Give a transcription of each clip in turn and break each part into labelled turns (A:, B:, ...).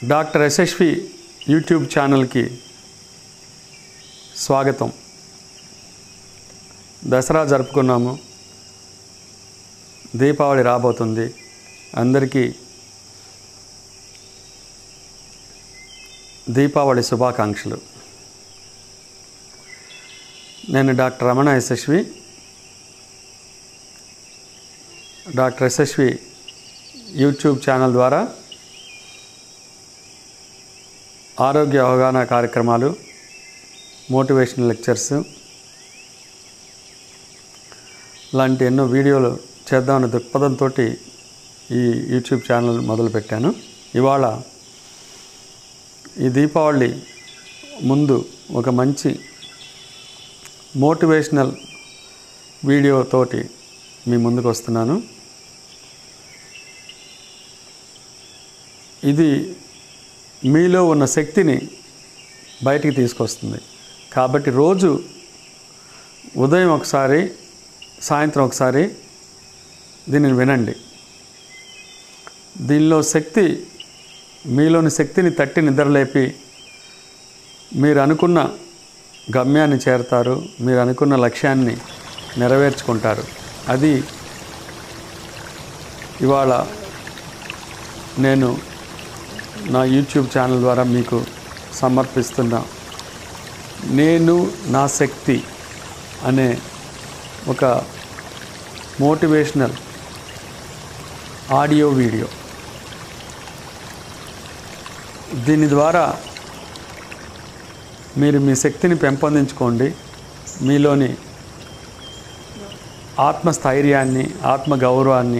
A: doctor Yashasvi YouTube ఛానల్కి స్వాగతం దసరా జరుపుకున్నాము దీపావళి రాబోతుంది అందరికీ దీపావళి శుభాకాంక్షలు నేను doctor Ramana Yashasvi doctor Yashasvi YouTube channel ద్వారా ఆరోగ్య అవగాహన కార్యక్రమాలు మోటివేషనల్ లెక్చర్స్ లాంటి ఎన్నో వీడియోలు చేద్దామనే దృక్పథంతో ఈ యూట్యూబ్ ఛానల్ మొదలుపెట్టాను ఇవాళ ఈ దీపావళి ముందు ఒక మంచి మోటివేషనల్ వీడియోతోటి మీ ముందుకు వస్తున్నాను ఇది మీలో ఉన్న శక్తిని బయటికి తీసుకొస్తుంది కాబట్టి రోజు ఉదయం ఒకసారి సాయంత్రం ఒకసారి దీనిని వినండి దీనిలో శక్తి మీలోని శక్తిని తట్టి నిద్రలేపి మీరు అనుకున్న గమ్యాన్ని చేరతారు మీరు అనుకున్న లక్ష్యాన్ని నెరవేర్చుకుంటారు అది ఇవాళ నేను నా యూట్యూబ్ ఛానల్ ద్వారా మీకు సమర్పిస్తున్న నేను నా శక్తి అనే ఒక మోటివేషనల్ ఆడియో వీడియో దీని ద్వారా మీరు మీ శక్తిని పెంపొందించుకోండి మీలోని ఆత్మస్థైర్యాన్ని ఆత్మగౌరవాన్ని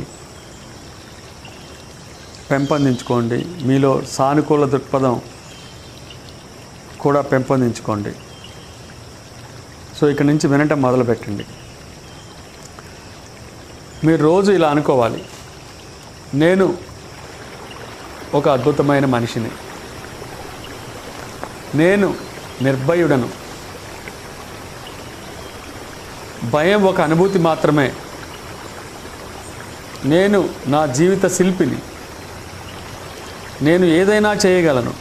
A: పెంపొందించుకోండి మీలో సానుకూల దృక్పథం కూడా పెంపొందించుకోండి సో ఇక్కడి నుంచి వినటం మొదలుపెట్టండి మీరు రోజు ఇలా అనుకోవాలి నేను ఒక అద్భుతమైన మనిషిని నేను నిర్భయుడను భయం ఒక అనుభూతి మాత్రమే నేను నా జీవిత శిల్పిని నేను ఏదైనా చేయగలను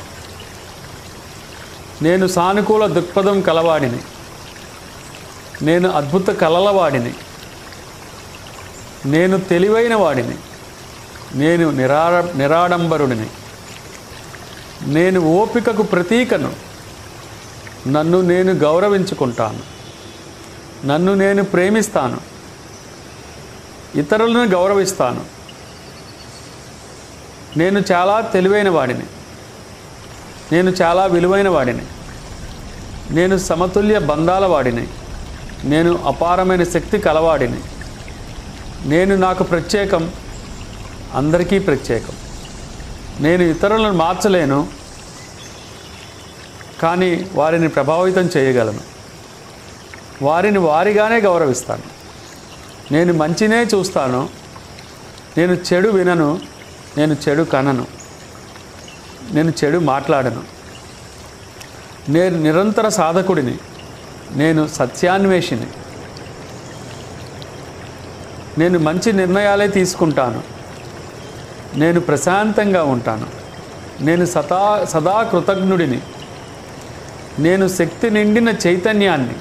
A: నేను సానుకూల దృక్పథం కలవాడిని నేను అద్భుత కలలవాడిని నేను తెలివైన వాడిని నేను నిరాడ నిరాడంబరుడిని నేను ఓపికకు ప్రతీకను నన్ను నేను గౌరవించుకుంటాను నన్ను నేను ప్రేమిస్తాను ఇతరులను గౌరవిస్తాను నేను చాలా తెలివైన వాడిని నేను చాలా విలువైన వాడిని నేను సమతుల్య బంధాల వాడిని నేను అపారమైన శక్తి కలవాడిని నేను నాకు ప్రత్యేకం అందరికీ ప్రత్యేకం నేను ఇతరులను మార్చలేను కానీ వారిని ప్రభావితం చేయగలను వారిని వారిగానే గౌరవిస్తాను నేను మంచినే చూస్తాను నేను చెడు వినను నేను చెడు కనను నేను చెడు మాట్లాడను నేను నిరంతర సాధకుడిని నేను సత్యాన్వేషిని నేను మంచి నిర్ణయాలే తీసుకుంటాను నేను ప్రశాంతంగా ఉంటాను నేను సదా సదా కృతజ్ఞుడిని నేను శక్తి నిండిన చైతన్యాన్ని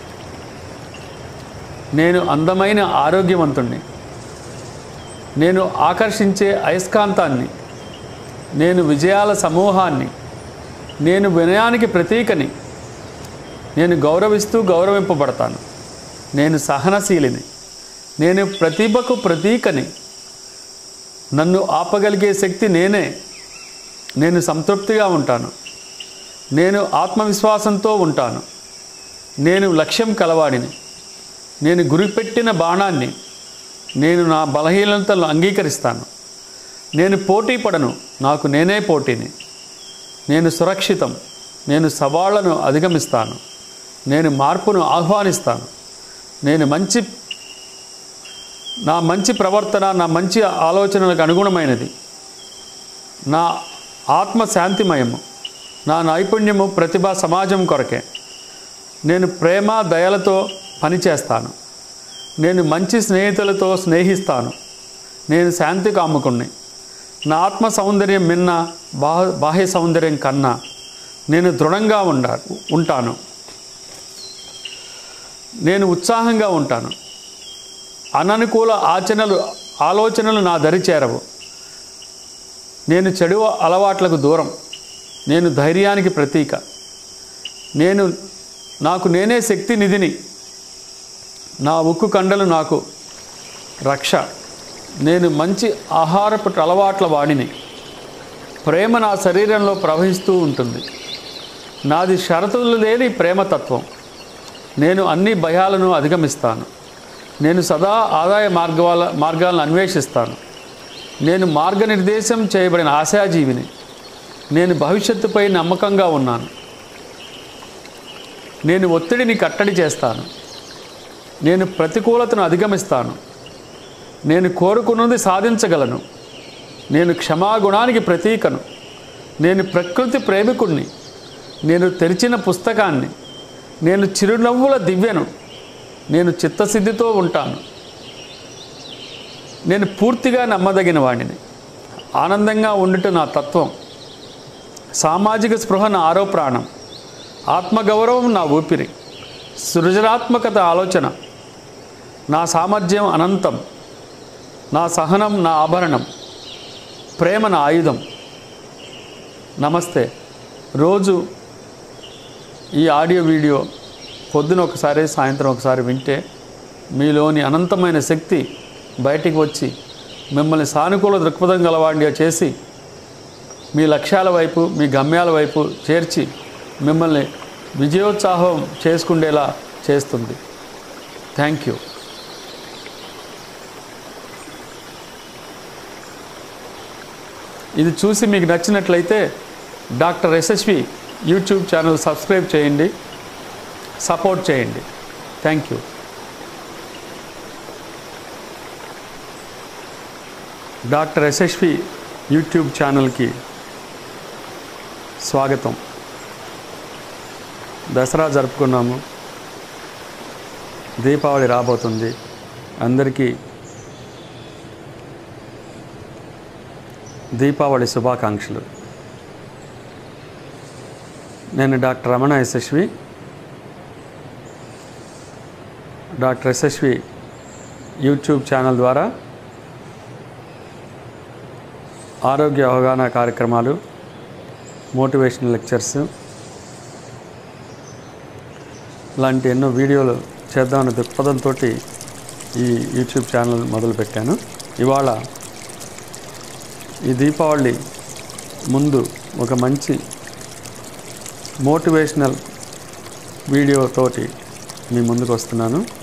A: నేను అందమైన ఆరోగ్యవంతుణ్ణి నేను ఆకర్షించే అయస్కాంతాన్ని నేను విజయాల సమూహాన్ని నేను వినయానికి ప్రతీకని నేను గౌరవిస్తూ గౌరవింపబడతాను నేను సహనశీలిని నేను ప్రతిభకు ప్రతీకని నన్ను ఆపగలిగే శక్తి నేనే నేను సంతృప్తిగా ఉంటాను నేను ఆత్మవిశ్వాసంతో ఉంటాను నేను లక్ష్యం కలవాడిని నేను గురిపెట్టిన బాణాన్ని నేను నా బలహీనతలను అంగీకరిస్తాను నేను పోటీ పడను నాకు నేనే పోటీని నేను సురక్షితం నేను సవాళ్లను అధిగమిస్తాను నేను మార్పును ఆహ్వానిస్తాను నేను మంచి నా మంచి ప్రవర్తన నా మంచి ఆలోచనలకు అనుగుణమైనది నా ఆత్మ శాంతిమయము నా నైపుణ్యము ప్రతిభ సమాజం కొరకే నేను ప్రేమ దయలతో పనిచేస్తాను నేను మంచి స్నేహితులతో స్నేహిస్తాను నేను శాంతి కాముకుణ్ణి నా ఆత్మ సౌందర్యం మిన్న బా బాహ్య సౌందర్యం కన్నా నేను దృఢంగా ఉండా ఉంటాను నేను ఉత్సాహంగా ఉంటాను అననుకూల ఆచరణలు ఆలోచనలు నా దరి చేరవు నేను చెడు అలవాట్లకు దూరం నేను ధైర్యానికి ప్రతీక నేను నాకు నేనే శక్తి నిధిని నా ఉక్కు కండలు నాకు రక్ష నేను మంచి ఆహారపు అలవాట్ల వాడిని ప్రేమ నా శరీరంలో ప్రవహిస్తూ ఉంటుంది నాది షరతులు లేని ప్రేమతత్వం నేను అన్ని భయాలను అధిగమిస్తాను నేను సదా ఆదాయ మార్గాల మార్గాలను అన్వేషిస్తాను నేను మార్గనిర్దేశం చేయబడిన ఆశాజీవిని నేను భవిష్యత్తుపై నమ్మకంగా ఉన్నాను నేను ఒత్తిడిని కట్టడి చేస్తాను నేను ప్రతికూలతను అధిగమిస్తాను నేను కోరుకున్నది సాధించగలను నేను క్షమాగుణానికి ప్రతీకను నేను ప్రకృతి ప్రేమికుణ్ణి నేను తెరిచిన పుస్తకాన్ని నేను చిరునవ్వుల దివ్యను నేను చిత్తశుద్ధితో ఉంటాను నేను పూర్తిగా నమ్మదగిన వాడిని ఆనందంగా ఉండుట నా తత్వం సామాజిక స్పృహ నా ఆరో ప్రాణం ఆత్మగౌరవం నా ఊపిరి సృజనాత్మకత ఆలోచన నా సామర్థ్యం అనంతం నా సహనం నా ఆభరణం ప్రేమ నా ఆయుధం నమస్తే రోజు ఈ ఆడియో వీడియో పొద్దున ఒకసారి సాయంత్రం ఒకసారి వింటే మీలోని అనంతమైన శక్తి బయటికి వచ్చి మిమ్మల్ని సానుకూల దృక్పథం గలవాడిగా చేసి మీ లక్ష్యాల వైపు మీ గమ్యాల వైపు చేర్చి మిమ్మల్ని విజయోత్సాహం చేసుకుండేలా చేస్తుంది థ్యాంక్ యూ ఇది చూసి మీకు నచ్చినట్లయితే doctor SSV YouTube channel subscribe చేయండి సపోర్ట్ చేయండి thank you doctor SSV YouTube ఛానల్కి స్వాగతం దసరా జరుపుకున్నాము దీపావళి రాబోతుంది అందరికీ దీపావళి శుభాకాంక్షలు నేను doctor Ramana Yashasvi doctor Yashasvi YouTube channel ద్వారా ఆరోగ్య అవగాహన కార్యక్రమాలు మోటివేషనల్ లెక్చర్స్ లాంటి ఎన్నో వీడియోలు చేద్దామనే దృక్పథంతో ఈ యూట్యూబ్ ఛానల్ మొదలుపెట్టాను ఇవాళ ఈ దీపావళి ముందు ఒక మంచి మోటివేషనల్ వీడియోతోటి మీ ముందుకు వస్తున్నాను